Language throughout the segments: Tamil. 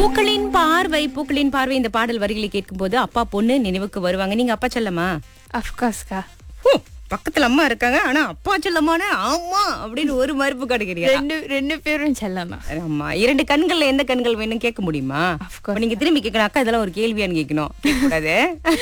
பூக்களின் பார்வை பூக்களின் பார்வை இந்த பாடல் வரிகளை கேட்கும்போது அப்பா பொண்ணு நினைவுக்கு வருவாங்க நீங்க அப்பா செல்லமா அஃப்கோர்ஸ்க்கா ஹம், பக்கத்துல அம்மா இருக்காங்க ஆனா அப்பா செல்லமான ஆமா அப்படின்னு ஒரு மறுப்பு கிடைக்கிறீங்க ரெண்டு ரெண்டு பேரும் செல்லமா ஆமா இரண்டு கண்கள்ல எந்த கண்கள் வேணும் கேட்க முடியுமா Of course. அப்ப நீங்க திரும்பி கேட்கணும் அக்கா இதெல்லாம் ஒரு கேள்வியான்னு கேட்கணும் கேட்கக்கூடாது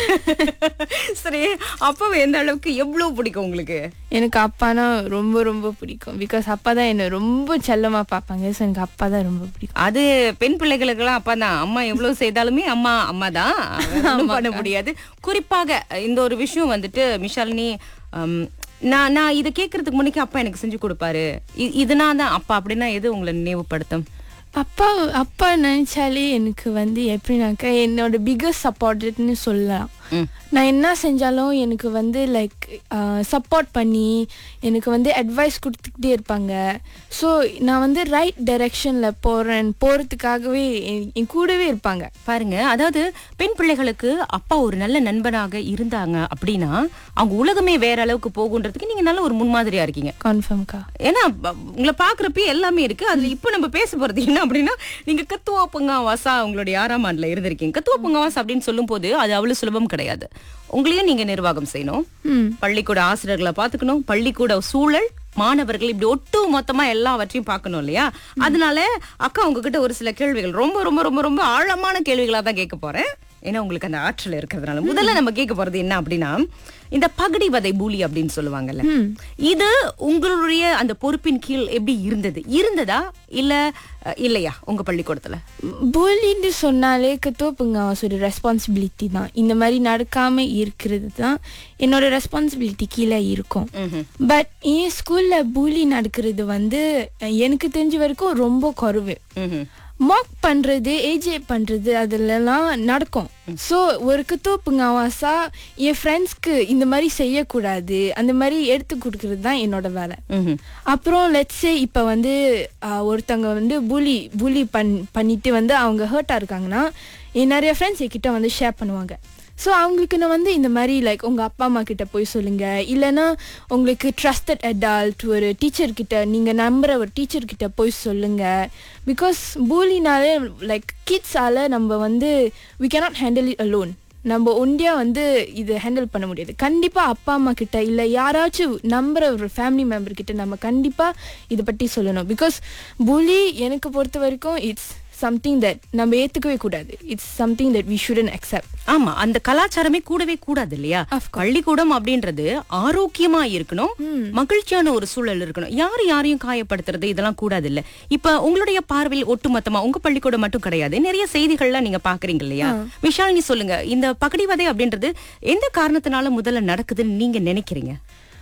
சரி அப்பாவை எந்த அளவுக்கு எவ்வளவு பிடிக்கும் உங்களுக்கு எனக்கு அப்பானா ரொம்ப ரொம்ப பிடிக்கும் பிகாஸ் அப்பா தான் என்ன ரொம்ப செல்லமா பார்ப்பாங்க ஸோ எனக்கு அப்பா தான் ரொம்ப பிடிக்கும் அது பெண் பிள்ளைகளுக்கெல்லாம் அப்பா தான் அம்மா எவ்வளவு செய்தாலுமே அம்மா அம்மா தான் ஒண்ணும் பண்ண முடியாது குறிப்பாக இந்த ஒரு விஷயம் வந்துட்டு மிஷாலினி ஹம், நான் நான் இதை கேட்கறதுக்கு முன்னாடி அப்பா எனக்கு செஞ்சு கொடுப்பாரு இ- இதுனா தான் அப்பா அப்படின்னா எது உங்களை நினைவுபடுத்தும் அப்பா அப்பா நினைச்சாலே எனக்கு வந்து எப்படின்னாக்கா என்னோட பிகஸ்ட் சப்போர்ட்னு சொல்லலாம் ம். நான் என்ன செஞ்சாலும் எனக்கு வந்து லைக் சப்போர்ட் பண்ணி எனக்கு வந்து அட்வைஸ் கொடுத்துக்கிட்டே இருப்பாங்க ஸோ நான் வந்து ரைட் டைரெக்ஷனில் போகிறேன் போகிறதுக்காகவே என் கூடவே இருப்பாங்க பாருங்க அதாவது பெண் பிள்ளைகளுக்கு அப்பா ஒரு நல்ல நண்பனாக இருந்தாங்க அப்படின்னா அவங்க உலகமே வேற அளவுக்கு போகுன்றதுக்கு நீங்க நல்ல ஒரு முன்மாதிரியா இருக்கீங்க கன்ஃபார்ம்க்கா ஏன்னா ப- உங்களை பாக்குறப்ப எல்லாமே இருக்கு அதுல இப்ப நம்ம பேச போறது என்ன அப்படின்னா நீங்க கத்துவா பொங்காவாசா உங்களுடைய ஆறாம் ஆண்டுல இருந்திருக்கீங்க கத்துவா பொங்காவாசா அப்படின்னு சொல்லும் போது அது அவ்வளவு சுலபம் கிடையாது உங்களையும் நீங்க நிர்வாகம் செய்யணும் ம் பள்ளிக்கூட ஆசிரியர்களை பாத்துக்கணும் பள்ளிக்கூட சூழல் மாணவர்கள் இப்படி ஒட்டு மொத்தமா எல்லாவற்றையும் பார்க்கணும் இல்லையா அதனால அக்கா உங்ககிட்ட ஒரு சில கேள்விகள் ரொம்ப ரொம்ப ரொம்ப ரொம்ப ஆழமான கேள்விகளா தான் கேட்க போறேன் ஏன்னா உங்களுக்கு அந்த ஆற்றல் இருக்கிறதுனால முதல்ல நம்ம கேட்க போறது என்ன அப்படின்னா இந்த பகடி வதை பூலி அப்படின்னு சொல்லுவாங்கல்ல இது உங்களுடைய அந்த பொறுப்பின் கீழ் எப்படி இருந்தது இருந்ததா இல்ல அஹ், இல்லையா உங்க பள்ளிக்கூடத்துல bullyன்னு சொன்னாலே கத்தோப்புங்காவாசோட ரெஸ்பான்சிபிலிட்டி தான் இந்த மாதிரி நடக்காம இருக்கிறது தான் என்னோட ரெஸ்பான்சிபிலிட்டி கீழே இருக்கும் ம்ஹும். பட் என் ஸ்கூல்ல bully நடக்கிறது வந்து எனக்கு தெரிஞ்ச வரைக்கும் ரொம்ப குறைவு ம்ஹும். மாக் பண்றது ஏஜே பண்றது அதுலலாம் நடக்கும் ஸோ ஒரு கத்தோப்புங்காவாசா என் ஃப்ரெண்ட்ஸ்க்கு இந்த மாதிரி செய்யக்கூடாது அந்த மாதிரி எடுத்து கொடுக்கறது தான் என்னோட வேலை ம்ஹும். அப்புறம் லெட்ஸே இப்போ வந்து ஆஹ், ஒருத்தவங்க வந்து புலி புலி பண் பண்ணிட்டு வந்து அவங்க ஹர்ட்டாக இருக்காங்கன்னா என் நிறைய ஃப்ரெண்ட்ஸ் என்கிட்ட வந்து ஷேர் பண்ணுவாங்க ஸோ அவங்களுக்கு நான் வந்து இந்த மாதிரி லைக் உங்கள் அப்பா அம்மா கிட்ட போய் சொல்லுங்க இல்லைன்னா உங்களுக்கு ட்ரஸ்டட் அடால்ட் ஒரு டீச்சர் கிட்ட நீங்கள் நம்புற ஒரு டீச்சர் கிட்ட போய் சொல்லுங்க பிகாஸ் பூலினாலே லைக் கிட்ஸால நம்ம வந்து we cannot handle it alone நம்ம ஒண்டியா வந்து இது ஹேண்டில் பண்ண முடியாது கண்டிப்பா அப்பா அம்மா கிட்ட இல்ல யாராச்சும் நம்புற ஒரு ஃபேமிலி மெம்பர் கிட்ட நம்ம கண்டிப்பா இதை பத்தி சொல்லணும் பிகாஸ் புலி எனக்கு பொறுத்த வரைக்கும் இட்ஸ் சம்திங் தட் நம்ம ஏத்துக்கவே கூடாது it's something that we shouldn't accept ஆமா அந்த கலாச்சாரமே கூடவே கூடாது இல்லையா Of course. பள்ளிக்கூடம் அப்படின்றது ஆரோக்கியமா இருக்கணும் மகிழ்ச்சியான ஒரு சூழல் இருக்கணும் யார் யாரையும் காயப்படுத்துறது இதெல்லாம் கூடாது இல்ல இப்ப உங்களுடைய பார்வையில் ஒட்டுமொத்தமா உங்க பள்ளிக்கூடம் மட்டும் கிடையாது நிறைய செய்திகள்லாம் நீங்க பாக்குறீங்க இல்லையா விஷாலினி சொல்லுங்க இந்த பகடிவதை அப்படின்றது எந்த காரணத்தினால முதல்ல நடக்குதுன்னு நீங்க நினைக்கிறீங்க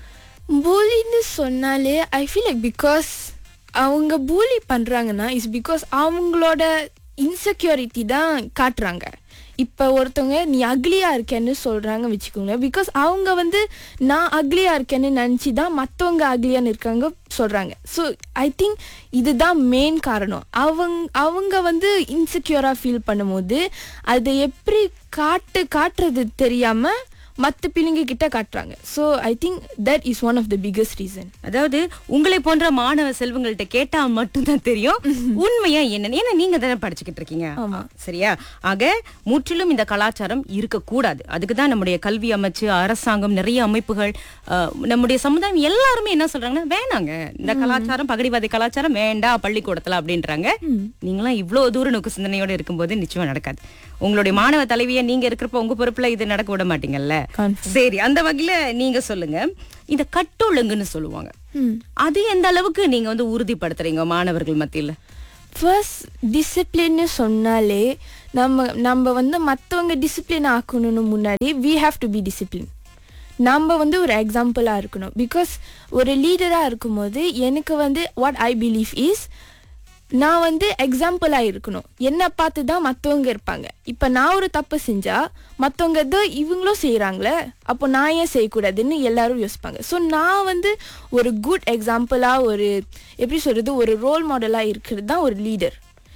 பூலின்னு சொன்னாலே ஐ ஃபீல் லைக் பிகாஸ் அவங்க பூலி பண்றாங்கன்னா இஸ் பிகாஸ் அவங்களோட இன்செக்யூரிட்டி தான் காட்டுறாங்க இப்போ ஒருத்தவங்க நீ அக்லியா இருக்கேன்னு சொல்றாங்க வச்சுக்கோங்க பிகாஸ் அவங்க வந்து நான் அக்லியா இருக்கேன்னு நினச்சி தான் மற்றவங்க அக்லியான்னு இருக்காங்க சொல்றாங்க ஸோ ஐ திங்க் இதுதான் மெயின் காரணம் அவங்க அவங்க வந்து இன்செக்யூராக ஃபீல் பண்ணும்போது அதை எப்படி காட்டு காட்டுறது தெரியாம மற்ற பிள்ளைங்க கிட்ட காட்டுறாங்க so I think that is one of the biggest reason அதாவது உங்களை போன்ற மாணவ செல்வங்கள்ட்ட கேட்டா மட்டும்தான் தெரியும் உண்மையா என்னன்னு ஏன்னா நீங்க தானே படிச்சுக்கிட்டு இருக்கீங்க ஆமா. சரியா ஆக முற்றிலும் இந்த கலாச்சாரம் இருக்கக்கூடாது அதுக்கு தான் நம்முடைய கல்வி அமைச்சு அரசாங்கம் நிறைய அமைப்புகள் அஹ், நம்முடைய சமுதாயம் எல்லாருமே என்ன சொல்றாங்கன்னா வேணாங்க இந்த கலாச்சாரம் பகடிவாதி கலாச்சாரம் வேண்டாம் பள்ளிக்கூடத்துல அப்படின்றாங்க நீங்களாம் இவ்வளவு தூர நோக்கு சிந்தனையோட இருக்கும்போது நிச்சயமா நடக்காது உங்களுடைய மாணவ தலைவியா நீங்க இருக்கிறப்ப உங்க பொறுப்புல இது நடக்க விட மாட்டீங்கல்ல Confirm. சரி அந்த வகையில நீங்க சொல்லுங்க இந்த கட்டொழுங்குன்னு சொல்லுவாங்க அது எந்த அளவுக்கு நீங்க வந்து உறுதிப்படுத்துறீங்க மாணவர்கள் மத்தியில ஃபர்ஸ்ட் டிசிப்ளின்னு சொன்னாலே நம்ம நம்ம வந்து மற்றவங்க டிசிப்ளின் ஆக்கணும்னு முன்னாடி we have to be discipline நம்ம வந்து ஒரு எக்ஸாம்பிளாக இருக்கணும் பிகாஸ் ஒரு லீடராக இருக்கும்போது எனக்கு வந்து வாட் ஐ பிலீவ் இஸ் நான் வந்து எக்ஸாம்பிளாக இருக்கணும் என்னை பார்த்து தான் மற்றவங்க இருப்பாங்க இப்போ நான் ஒரு தப்பு செஞ்சா மற்றவங்க ஏதோ இவங்களும் செய்கிறாங்களே அப்போ நான் ஏன் செய்யக்கூடாதுன்னு எல்லாரும் யோசிப்பாங்க ஸோ நான் வந்து ஒரு குட் எக்ஸாம்பிளாக ஒரு எப்படி சொல்கிறது ஒரு ரோல் மாடலாக இருக்கிறது தான் ஒரு லீடர்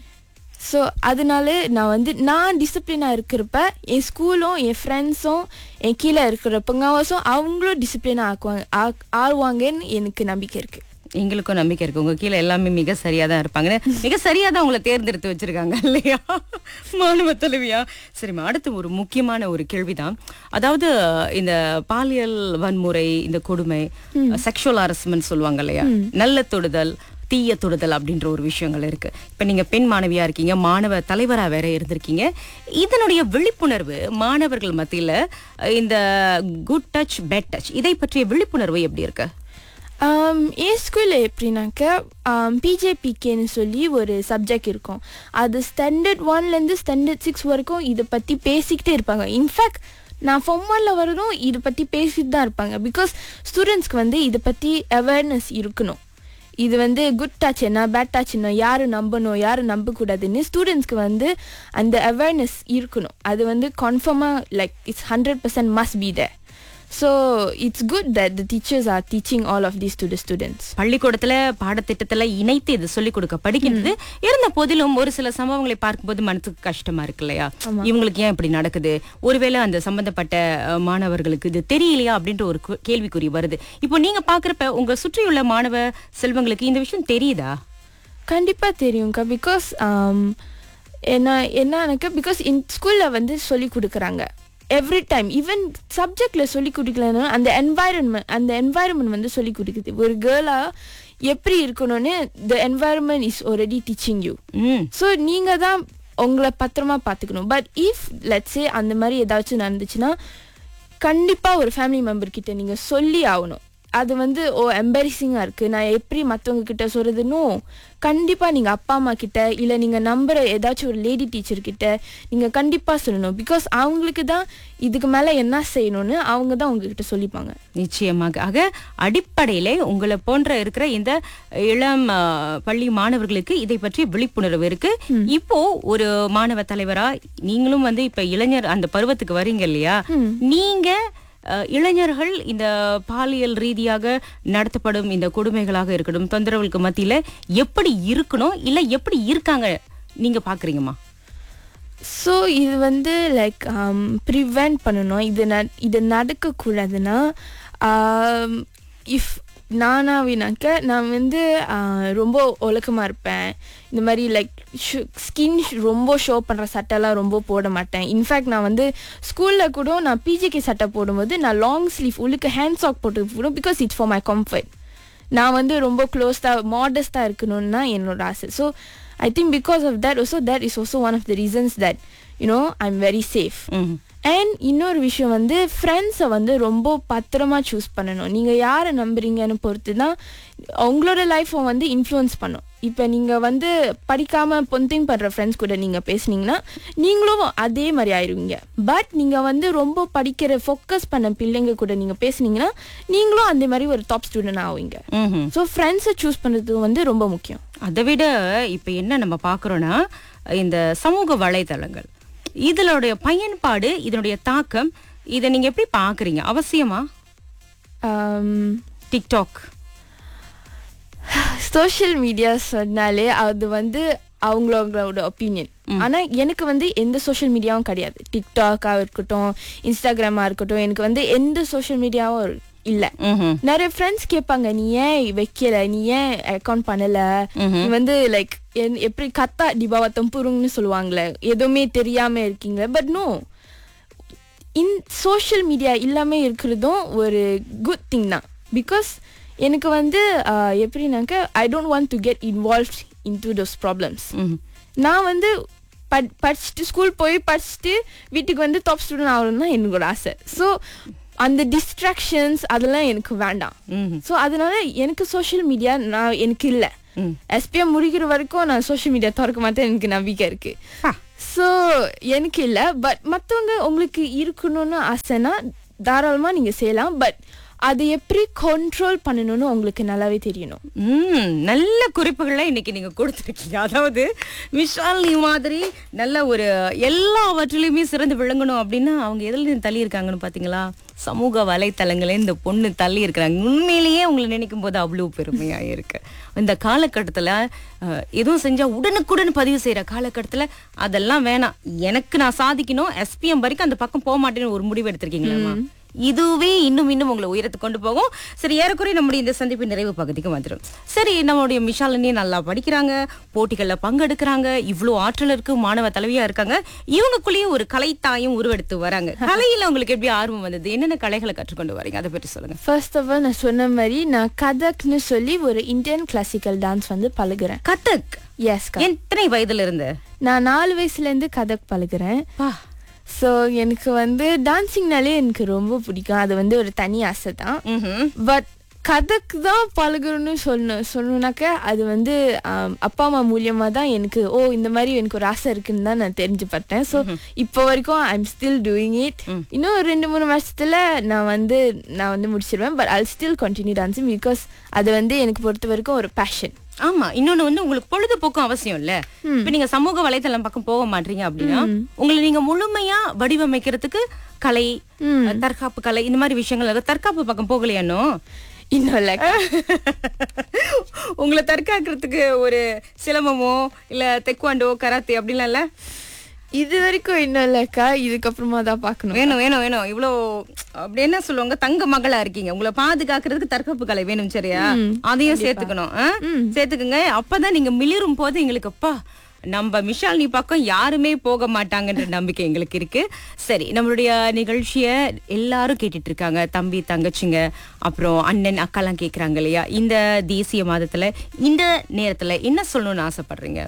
ஸோ அதனால நான் வந்து நான் டிசிப்ளினாக இருக்கிறப்ப என் ஸ்கூலும் என் ஃப்ரெண்ட்ஸும் என் கீழே இருக்கிற பங்காவாசும் அவங்களும் டிசிப்ளினாக ஆக்குவாங்க ஆக்- ஆடுவாங்கன்னு எனக்கு நம்பிக்கை இருக்குது எங்களுக்கும் நம்பிக்கை இருக்கு உங்க கீழே எல்லாமே மிக சரியா தான் இருப்பாங்க மிக சரியா தான் உங்களை தேர்ந்தெடுத்து வச்சிருக்காங்க இல்லையா மாணவ தலைவியா சரிம்மா அடுத்து ஒரு முக்கியமான ஒரு கேள்விதான் அதாவது இந்த பாலியல் வன்முறை இந்த கொடுமை செக்ஷுவல் ஹரஸ்மெண்ட் சொல்லுவாங்க இல்லையா நல்ல தொடுதல் தீய தொடுதல் அப்படின்ற ஒரு விஷயங்கள் இருக்கு இப்ப நீங்க பெண் மாணவியா இருக்கீங்க மாணவ தலைவரா வேற இருந்திருக்கீங்க இதனுடைய விழிப்புணர்வு மாணவர்கள் மத்தியில அஹ், இந்த குட் டச் பேட் டச் இதை பற்றிய விழிப்புணர்வு எப்படி இருக்கு ஆம், என் ஸ்கூலில் எப்படின்னாக்க பிஜேபிகேன்னு சொல்லி ஒரு சப்ஜெக்ட் இருக்கும் அது ஸ்டாண்டர்ட் ஒன்லேருந்து ஸ்டாண்டர்ட் சிக்ஸ் வரைக்கும் இதை பற்றி பேசிக்கிட்டே இருப்பாங்க இன்ஃபேக்ட் நான் ஃபார்ம் ஒன்ல வரதும் இதை பற்றி பேசிட்டு தான் இருப்பாங்க பிகாஸ் ஸ்டூடெண்ட்ஸ்க்கு வந்து இதை பற்றி அவேர்னஸ் இருக்கணும் இது வந்து குட் டச் என்ன பேட் டச் என்ன யார் நம்பணும் யார் நம்பக்கூடாதுன்னு ஸ்டூடெண்ட்ஸ்க்கு வந்து அந்த அவேர்னஸ் இருக்கணும் அது வந்து கன்ஃபார்மாக like it's hundred percent must be there so it's good that the teachers are teaching all of these to the students பள்ளிக்கூடத்துல பாடத்திட்டத்துல இணைத்து இது சொல்லிக் கொடுக்கப்படுகின்றது இருந்த போதிலும் ஒரு சில சம்பவங்களை பார்க்கும்போது மனசுக்கு கஷ்டமா இருக்கு இல்லையா இவங்களுக்கு ஏன் இப்படி நடக்குது ஒருவேளை அந்த சம்பந்தப்பட்ட அஹ், மாணவர்களுக்கு இது தெரியலையா அப்படின்ற ஒரு கு- கேள்விக்குறி வருது இப்போ நீங்க பாக்குறப்ப உங்க சுற்றியுள்ள மாணவ செல்வங்களுக்கு இந்த விஷயம் தெரியுதா கண்டிப்பாக தெரியும்க்கா பிகாஸ் என்ன என்னன்னாக்கா பிகாஸ் இன் ஸ்கூலில் வந்து சொல்லி கொடுக்குறாங்க எவ்ரி டைம் ஈவன் சப்ஜெக்டில் சொல்லி கொடுக்கலன்னா அந்த என்வாயரன்மெண்ட் அந்த என்வாயரன்மெண்ட் வந்து சொல்லி கொடுக்குது ஒரு கேர்ளாக எப்படி இருக்கணும்னு the environment is already teaching you hmm so நீங்கள் தான் உங்களை பத்திரமா பார்த்துக்கணும் பட் இஃப் லெட்ஸே அந்த மாதிரி ஏதாச்சும் நடந்துச்சுன்னா கண்டிப்பாக ஒரு ஃபேமிலி மெம்பர் கிட்ட நீங்கள் சொல்லி ஆகணும் அது வந்து ஓ எம்பரிசிங்காக இருக்குது நான் எப்படி மற்றவங்க கிட்ட சொல்கிறதுன்னு கண்டிப்பாக நீங்கள் அப்பா அம்மா கிட்ட இல்லை நீங்கள் நம்புற ஏதாச்சும் ஒரு லேடி டீச்சர் கிட்ட நீங்கள் கண்டிப்பாக சொல்லணும் பிகாஸ் அவங்களுக்கு தான் இதுக்கு மேலே என்ன செய்யணும்னு அவங்க தான் உங்ககிட்ட சொல்லிப்பாங்க நிச்சயமாக ஆக அடிப்படையிலே உங்களை போன்ற இருக்கிற இந்த இளம் ஆ, பள்ளி மாணவர்களுக்கு இதை பற்றி விழிப்புணர்வு இருக்கு இப்போ ஒரு மாணவ தலைவரா நீங்களும் வந்து இப்ப இளைஞர் அந்த பருவத்துக்கு வரீங்க இல்லையா நீங்க அ, இளைஞர்கள் இந்த பாலியல் ரீதியாக நடத்தப்படும் இந்த கொடுமைகளாக இருக்கட்டும் தொந்தரவுகளுக்கு மத்தியில எப்படி இருக்கணும் இல்ல எப்படி இருக்காங்க நீங்க பாக்குறீங்கம்மா ஸோ இது வந்து லைக் ப்ரிவெண்ட் பண்ணணும் இது ந இது நடக்கக்கூடாதுன்னா இஃப் நானாவினாக்க நான் வந்து ஆஹ், ரொம்ப ஒழுக்கமாக இருப்பேன் இந்த மாதிரி லைக் ஸ்கின் ரொம்ப ஷோ பண்ணுற சட்டைலாம் ரொம்ப போட மாட்டேன் இன்ஃபேக்ட் நான் வந்து ஸ்கூலில் கூட நான் பிஜிகே சட்டை போடும்போது நான் லாங் ஸ்லீவ் உள்ளுக்கு ஹேண்ட் சாக் போட்டு போடும் because it's for my comfort நான் வந்து ரொம்ப க்ளோஸ்டாக மாடஸ்டாக இருக்கணும்னு தான் என்னோட ஆசை so I think because of that also that is also one of the reasons that you know I am very safe hmm and இன்னொரு விஷயம் வந்து ஃப்ரெண்ட்ஸை வந்து ரொம்ப பத்திரமா சூஸ் பண்ணணும் நீங்கள் யாரை நம்புறீங்கன்னு பொறுத்து தான் உங்களோட லைஃப்பை வந்து இன்ஃப்ளூயன்ஸ் பண்ணும் இப்போ நீங்கள் வந்து படிக்காமல் பொந்திங் பண்ணுற ஃப்ரெண்ட்ஸ் கூட நீங்கள் பேசுனீங்கன்னா நீங்களும் அதே மாதிரி ஆயிடுவீங்க பட் நீங்கள் வந்து ரொம்ப படிக்கிற ஃபோக்கஸ் பண்ண பிள்ளைங்க கூட நீங்கள் பேசுனீங்கன்னா நீங்களும் அந்த மாதிரி ஒரு டாப் ஸ்டூடெண்ட் ஆவீங்க ம் ஸோ ஃப்ரெண்ட்ஸை சூஸ் பண்ணுறது வந்து ரொம்ப முக்கியம் அதை விட இப்ப என்ன நம்ம பார்க்கறோம்னா இந்த சமூக வலைதளங்கள் இதனுடைய பயன்பாடு இதனுடைய தாக்கம் இதை நீங்க எப்படி பாக்குறீங்க அவசியமா டிக்டாக் சோஷியல் மீடியா சொன்னாலே அது வந்து அவங்களோட ஒப்பீனியன் ஆனா எனக்கு வந்து எந்த சோஷியல் மீடியாவும் கிடையாது டிக்டாக்கா இருக்கட்டும் இன்ஸ்டாகிராமா இருக்கட்டும் எனக்கு வந்து எந்த சோஷியல் மீடியாவும் இல்ல ம்ஹும். நிறைய ஃப்ரெண்ட்ஸ் கேட்பாங்க நீ ஏன் வைக்கல நீ ஏன் அக்கௌண்ட் பண்ணல நீ வந்து லைக் எப்படி கத்தா டிபாவா தம்புருங்கன்னு சொல்லுவாங்களே எதுவுமே தெரியாம இருக்கீங்க but no in social media இல்லாம இருக்கிறதும் ஒரு குட் திங் தான் பிகாஸ் எனக்கு வந்து ஆஹ், எப்படின்னாக்க I don't want to get involve in to those problems ம்ஹும். நான் வந்து பட் படிச்சுட்டு ஸ்கூல் போய் படிச்சுட்டு வீட்டுக்கு வந்து டாப் ஸ்டூடெண்ட் ஆகணும்னு தான் என்னோட ஆசை ஸோ அந்த டிஸ்ட்ராக்ஷன்ஸ் அதெல்லாம் எனக்கு வேண்டாம் ம்ஹும். ஸோ அதனால எனக்கு சோஷியல் மீடியா நான் எனக்கு இல்லை ம். எஸ்பிஎம் முடிக்கிற வரைக்கும் நான் சோஷியல் மீடியா திறக்க மாட்டேன் எனக்கு நம்பிக்கை இருக்கு ஆ. ஸோ எனக்கு இல்லை பட் மற்றவங்க உங்களுக்கு இருக்கணும்னு ஆசைன்னா தாராளமாக நீங்கள் செய்யலாம் பட் அதை எப்படி கண்ட்ரோல் பண்ணணும்னு உங்களுக்கு நல்லாவே தெரியணும் ம் நல்ல குறிப்புகளை இன்னைக்கு நீங்க கொடுத்துருக்கீங்க அதாவது விஷால் நீ மாதிரி நல்ல ஒரு எல்லாவற்றிலையுமே சிறந்து விளங்கணும் அப்படின்னா அவங்க எதுல இருந்து தள்ளி இருக்காங்கன்னு பாத்தீங்களா சமூக வலைத்தளங்களே இந்த பொண்ணு தள்ளி இருக்கிறாங்க உண்மையிலேயே உங்களை நினைக்கும் போது அவ்வளவு பெருமையா இருக்கு இந்த காலகட்டத்துல அஹ், எதுவும் செஞ்சா உடனுக்குடன் பதிவு செய்யற காலகட்டத்துல அதெல்லாம் வேணாம் எனக்கு நான் சாதிக்கணும் எஸ்பிஎம் வரைக்கும் அந்த பக்கம் போக மாட்டேன்னு ஒரு முடிவு எடுத்திருக்கீங்களா இதுவே இன்னும் இன்னும் உங்களை உயரத்துக்கு கொண்டு போகும் சரி ஏறக்குறைய நம்முடைய இந்த சந்திப்பு நிறைவு பகுதிக்கு வந்துடும் சரி நம்மளுடைய மிஷாலினி நல்லா படிக்கிறாங்க போட்டிகள்ல பங்கெடுக்கிறாங்க இவ்வளவு ஆற்றல் இருக்கு மாணவ தலைவியா இருக்காங்க இவங்களுக்குள்ளேயும் ஒரு கலைத்தாயும் உருவெடுத்து வராங்க கலையில உங்களுக்கு எப்படி ஆர்வம் வந்தது என்னென்ன கலைகளை கற்றுக்கொண்டு வரீங்க அதை பற்றி சொல்லுங்க ஃபர்ஸ்ட் ஆஃப் ஆல் நான் சொன்ன மாதிரி நான் கதக்னு சொல்லி ஒரு இந்தியன் கிளாசிக்கல் டான்ஸ் வந்து பழகுறேன் கதக் எஸ் எத்தனை வயதுல இருந்து நான் நாலு வயசுலேருந்து கதக் பழகுறேன் ஸோ எனக்கு வந்து டான்சிங்னாலே எனக்கு ரொம்ப பிடிக்கும் அது வந்து ஒரு தனி ஆசை தான் ம்ஹும். பட் கதக்கு தான் பழகணும்னு சொல்லணும் சொல்லணுனாக்க அது வந்து ஆம், அப்பா அம்மா மூலியமா தான் எனக்கு ஓ இந்த மாதிரி எனக்கு ஒரு ஆசை இருக்குன்னு தான் நான் தெரிஞ்சு பார்த்தேன் ஸோ இப்போ வரைக்கும் I am still doing it இன்னும் ஒரு ரெண்டு மூணு வருஷத்துல நான் வந்து நான் வந்து முடிச்சிருவேன் but I still continue dancing because அது வந்து எனக்கு பொறுத்த வரைக்கும் ஒரு பேஷன் ஆமா இன்னொன்னு வந்து உங்களுக்கு பொழுதுபோக்கும் அவசியம் இல்ல இப்ப நீங்க சமூக வலைதளம் பக்கம் போக மாட்டீங்க அப்படின்னா உங்களை நீங்க முழுமையா வடிவமைக்கிறதுக்கு கலை தற்காப்பு கலை இந்த மாதிரி விஷயங்கள் இருக்கு. தற்காப்பு பக்கம் போகலையானோ இன்னும் இல்லை உங்களை தற்காக்கிறதுக்கு ஒரு சிலம்பமோ இல்ல தெக்குவாண்டோ கராத்தே அப்படிலாம் இல்ல இது வரைக்கும் இன்னும் இல்லைக்கா இதுக்கப்புறமா தான் பார்க்கணும் வேணும் வேணும் வேணும் இவ்வளோ அப்படி என்ன சொல்லுவாங்க தங்க மகளா இருக்கீங்க உங்களை பாதுகாக்கிறதுக்கு தற்காப்பு கலை வேணும் சரியா அதையும் சேர்த்துக்கணும் ஆ? சேர்த்துக்குங்க அப்பதான் நீங்க மிளிரும் போது எங்களுக்கு அப்பா நம்ம மிஷாலினி பக்கம் யாருமே போக மாட்டாங்கன்ற நம்பிக்கை எங்களுக்கு இருக்கு சரி நம்மளுடைய நிகழ்ச்சிய எல்லாரும் கேட்டுட்டு இருக்காங்க தம்பி தங்கச்சிங்க அப்புறம் அண்ணன் அக்காலாம் கேக்குறாங்க இல்லையா இந்த தேசிய மாதத்துல இந்த நேரத்துல என்ன சொல்லணும்னு ஆசைப்படுறீங்க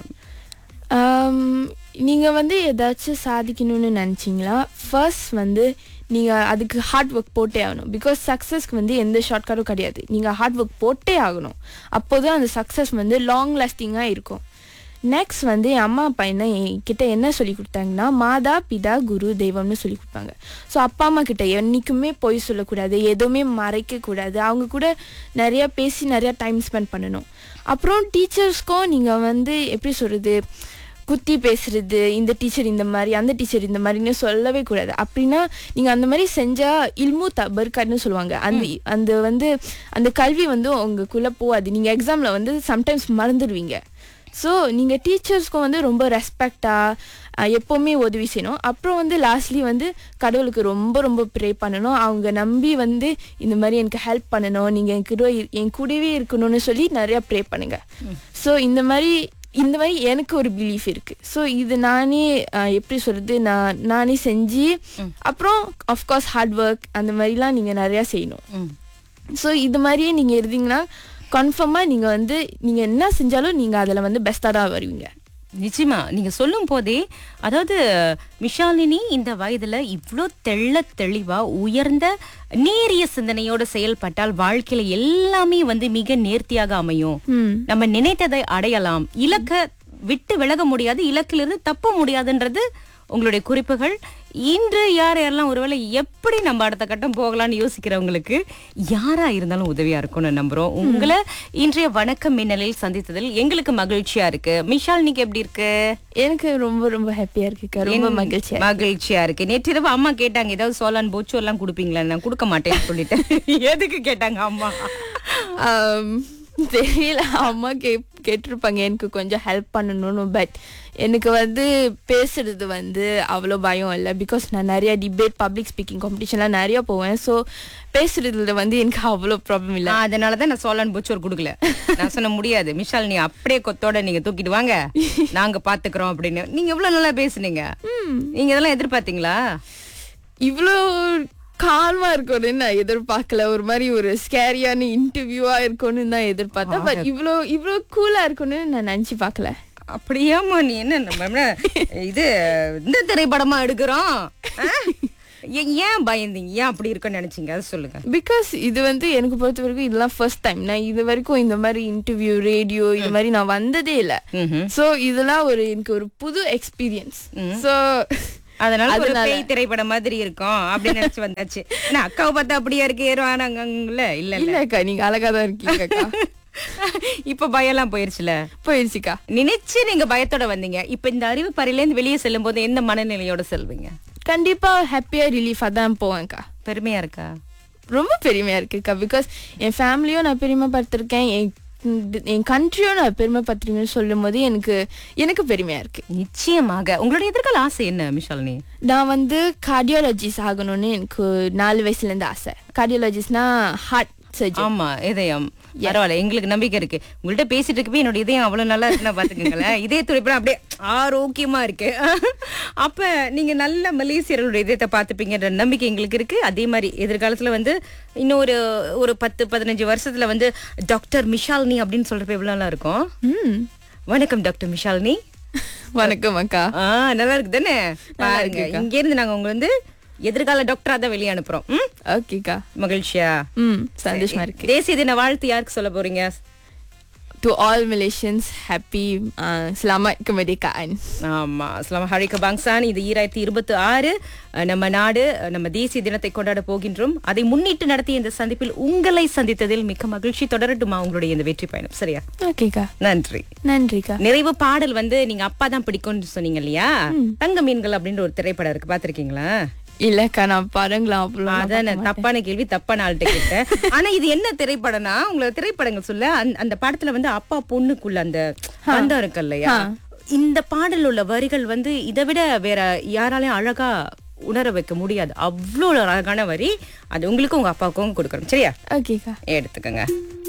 ஆம், நீங்க வந்து ஏதாச்சும் சாதிக்கணும்னு நினைச்சீங்களா ஃபர்ஸ்ட் வந்து நீங்க அதுக்கு ஹார்ட் ஒர்க் போட்டே ஆகணும் பிகாஸ் சக்ஸஸ்க்கு வந்து எந்த ஷார்ட்கட்டும் கிடையாது நீங்க ஹார்ட் ஒர்க் போட்டே ஆகணும் அப்போதான் அந்த சக்ஸஸ் வந்து லாங் லாஸ்டிங்காக இருக்கும் நெக்ஸ்ட் வந்து என் அம்மா அப்பா என்ன கிட்ட என்ன சொல்லி கொடுத்தாங்கன்னா மாதா பிதா குரு தெய்வம்னு சொல்லி கொடுப்பாங்க ஸோ அப்பா அம்மா கிட்ட என்றைக்குமே பொய் சொல்லக்கூடாது எதுவுமே மறைக்க கூடாது அவங்க கூட நிறைய பேசி நிறைய டைம் ஸ்பெண்ட் பண்ணணும் அப்புறம் டீச்சர்ஸ்க்கும் நீங்கள் வந்து எப்படி சொல்கிறது குத்தி பேசுறது இந்த டீச்சர் இந்த மாதிரி அந்த டீச்சர் இந்த மாதிரின்னு சொல்லவே கூடாது அப்படின்னா நீங்க அந்த மாதிரி செஞ்சா இல்மு தபர்கர்னு சொல்லுவாங்க அந்த அந்த வந்து அந்த கல்வி வந்து உங்களுக்குள்ள போகாது நீங்க எக்ஸாம்ல வந்து சம்டைம்ஸ் மறந்துடுவீங்க ஸோ நீங்கள் டீச்சர்ஸ்க்கும் வந்து ரொம்ப ரெஸ்பெக்டாக எப்போவுமே உதவி செய்யணும் அப்புறம் வந்து லாஸ்ட்லி வந்து கடவுளுக்கு ரொம்ப ரொம்ப ப்ரே பண்ணணும் அவங்க நம்பி வந்து இந்த மாதிரி எனக்கு ஹெல்ப் பண்ணணும் நீங்கள் என் கூட இரு- என் கூடவே இருக்கணும்னு சொல்லி நிறையா ப்ரே பண்ணுங்க ஸோ இந்த மாதிரி இந்த மாதிரி எனக்கு ஒரு பிலீஃப் இருக்கு ஸோ இது நானே அஹ், எப்படி சொல்றது நான் நானே செஞ்சு அப்புறம் ஆஃப்கோர்ஸ் ஹார்ட் ஒர்க் அந்த மாதிரிலாம் நீங்கள் நிறையா செய்யணும் ம். ஸோ இது மாதிரியே நீங்கள் இருந்தீங்கன்னா கன்ஃபார்மாக நீங்கள் வந்து நீங்கள் என்ன செஞ்சாலும் நீங்கள் அதில் வந்து பெஸ்ட்டாக தான் வருவீங்க நிச்சயமா நீங்க சொல்லும் போதே அதாவது விஷாலினி இந்த வயதுல இவ்ளோ தெள்ள தெளிவா உயர்ந்த நேரிய சிந்தனையோட செயல்பட்டால் வாழ்க்கையில எல்லாமே வந்து மிக நேர்த்தியாக அமையும் ம் நம்ம நினைத்ததை அடையலாம் இலக்க விட்டு விலக முடியாது இலக்கிலிருந்து தப்ப முடியாதுன்றது உங்களுடைய குறிப்புகள் இன்று யார் யாரெல்லாம் ஒருவேளை எப்படி நம்ம அடுத்த கட்டம் போகலாம்னு யோசிக்கிறவங்களுக்கு யாரா இருந்தாலும் உதவியா இருக்கும்னு நம்புறோம் உங்களை இன்றைய வணக்கம் மின்னலில் சந்தித்ததில் எங்களுக்கு மகிழ்ச்சியா இருக்கு விஷால் நீங்க எப்படி இருக்கு எனக்கு ரொம்ப ரொம்ப ஹாப்பியாக இருக்குக்கா ரொம்ப என் மகிழ்ச்சியா மகிழ்ச்சியா இருக்கு நேற்றிரவு அம்மா கேட்டாங்க ஏதாவது சோலான் போச்சோ எல்லாம் கொடுப்பீங்களா நான் கொடுக்க மாட்டேன்னு சொல்லிட்டேன் எதுக்கு கேட்டாங்க அம்மா ஆம், தெரியல அம்மா கே கேட்டிருப்பாங்க எனக்கு கொஞ்சம் ஹெல்ப் பண்ணணும்னு பட் எனக்கு வந்து பேசுறது வந்து அவ்வளோ பயம் இல்லை பிகாஸ் நான் நிறைய டிபேட் பப்ளிக் ஸ்பீக்கிங் காம்படிஷன்லாம் நிறைய போவேன் ஸோ பேசுறதுல வந்து எனக்கு அவ்வளோ ப்ராப்ளம் இல்லை ஆ, அதனாலதான் நான் சோலான் போச்சோர் கொடுக்கல நான் சொன்ன முடியாது மிஷால் நீ அப்படியே கொத்தோட நீங்க தூக்கிட்டு வாங்க நாங்க பாத்துக்கிறோம் அப்படின்னு நீங்க எவ்வளவு நல்லா பேசுனீங்க நீங்க இதெல்லாம் எதிர்பார்த்தீங்களா இவ்வளோ கால்மா இருக்கும்னு நான் எதிர்பார்க்கல ஒரு மாதிரி ஒரு ஸ்கேரியான இன்டர்வியூவா இருக்கும்னு தான் எதிர்பார்த்தேன் பட் இவ்வளோ இவ்வளோ கூலா இருக்கும்னு நான் நினச்சி பார்க்கல அப்படியாம்மா நீ என்ன நம்ம என்ன இது இந்த திரைப்படமா எடுக்கிறோம் ஆ? ஏன் ஏன் பயந்தீங்க ஏன் அப்படி இருக்கும்னு நினைச்சீங்க அதை சொல்லுங்க பிகாஸ் இது வந்து எனக்கு பொறுத்த வரைக்கும் இதெல்லாம் ஃபர்ஸ்ட் டைம் நான் இது வரைக்கும் இந்த மாதிரி இன்டர்வியூ ரேடியோ இது மாதிரி நான் வந்ததே இல்லை ம்ஹும். ஸோ இதெல்லாம் ஒரு எனக்கு ஒரு புது எக்ஸ்பீரியன்ஸ் ஸோ அதனால ஒரு அதனால. பேய் திரைப்படம் மாதிரி இருக்கும் அப்படின்னு நினைச்சு வந்தாச்சு ஆனா அக்காவை பார்த்தா அப்படியா இருக்கு ஏறுவானாங்கல்ல இல்ல இல்ல இல்லக்கா நீங்க அழகா தான் இருக்கீங்கக்கா இப்ப பயம்லாம் போயிருச்சுல போயிடுச்சுக்கா நினைச்சு நீங்க பயத்தோட வந்தீங்க இப்ப இந்த அறிவு பறையிலேருந்து வெளியே செல்லும் போது எந்த மனநிலையோட செல்வீங்க கண்டிப்பா ஹாப்பியா ரிலீஃபா தான் போவேன்க்கா பெருமையா இருக்கா ரொம்ப பெருமையா இருக்குக்கா பிகாஸ் என் ஃபேமிலியும் நான் பெருமைப்படுத்திருக்கேன் என் என் கண்ட்ரியும் நான் பெருமைப்படுத்துறீங்கன்னு சொல்லும் போது எனக்கு எனக்கு பெருமையா இருக்கு நிச்சயமாக உங்களுடைய எதிர்கால ஆசை என்ன மிஷாலினி நான் வந்து கார்டியாலஜிஸ்ட் ஆகணும்னு எனக்கு நாலு வயசுல இருந்து ஆசை கார்டியாலஜிஸ்ட்னா ஹார்ட் சர்ஜன் ஆமா இதயம் பரவாயில்ல எங்களுக்கு நம்பிக்கை இருக்கு உங்கள்ட்ட பேசிட்டு இருக்கப்பே என்னோட இதயம் அவ்வளவு நல்லா இருக்குன்னா பாத்துக்கோங்களேன் இதய துடிப்புலாம் அப்படியே ஆரோக்கியமா இருக்கு அப்ப நீங்க நல்ல மலேசியர்களுடைய இதயத்தை பார்த்துப்பீங்கன்ற நம்பிக்கை எங்களுக்கு இருக்கு அதே மாதிரி எதிர்காலத்துல வந்து இன்னும் ஒரு ஒரு பத்து பதினஞ்சு வருஷத்துல வந்து டாக்டர் மிஷாலினி அப்படின்னு சொல்றப்ப எவ்வளவு நல்லா இருக்கும் ம் வணக்கம் டாக்டர் மிஷாலினி வணக்கம் அக்கா ஆ நல்லா இருக்கு தானே பாருங்க இங்க இருந்து நாங்க உங்களை வந்து எதிர்கால டாக்டரா தான் வெளியே அனுப்புறோம் ம்? ஓகேக்கா மகிழ்ச்சியா ம் சந்தோஷமா இருக்கு தேசிய தின வாழ்த்து யாருக்கு சொல்ல போறீங்க to all Malaysians happy selamat kemerdekaan ஆமா அஸ்லாம் ஹரி கபாங்சான் இது ஈராயிரத்தி இருபத்தி ஆறு அஹ், நம்ம நாடு அஹ், நம்ம தேசிய தினத்தை கொண்டாட போகின்றோம் அதை முன்னிட்டு நடத்திய இந்த சந்திப்பில் உங்களை சந்தித்ததில் மிக்க மகிழ்ச்சி தொடரட்டுமா உங்களுடைய இந்த வெற்றி பயணம் சரியா ஓகேக்கா நன்றி நன்றிக்கா நிறைவு பாடல் வந்து நீங்க அப்பா தான் பிடிக்கும்னு சொன்னீங்க இல்லையா தங்க மீன்கள் அப்படின்ற ஒரு திரைப்படம் இருக்கு பாத்திருக்கீங்களா இல்லக்கா நான் படங்களா அவ்வளோ அதான் நான் தப்பான கேள்வி தப்பான ஆள்கிட்ட கேட்டேன் ஆனா இது என்ன திரைப்படம்னா உங்களை திரைப்படங்கள் சொல்ல அந்த- அந்த படத்துல வந்து அப்பா பொண்ணுக்குள்ள அந்த பந்தம் இருக்கு இல்லையா இந்த பாடல் உள்ள வரிகள் வந்து இதை விட வேற யாராலையும் அழகா உணர வைக்க முடியாது அவ்வளோ ஒரு அழகான வரி அது உங்களுக்கும் உங்க அப்பாவுக்கும் கொடுக்கணும் சரியா ஓகேக்கா எடுத்துக்கோங்க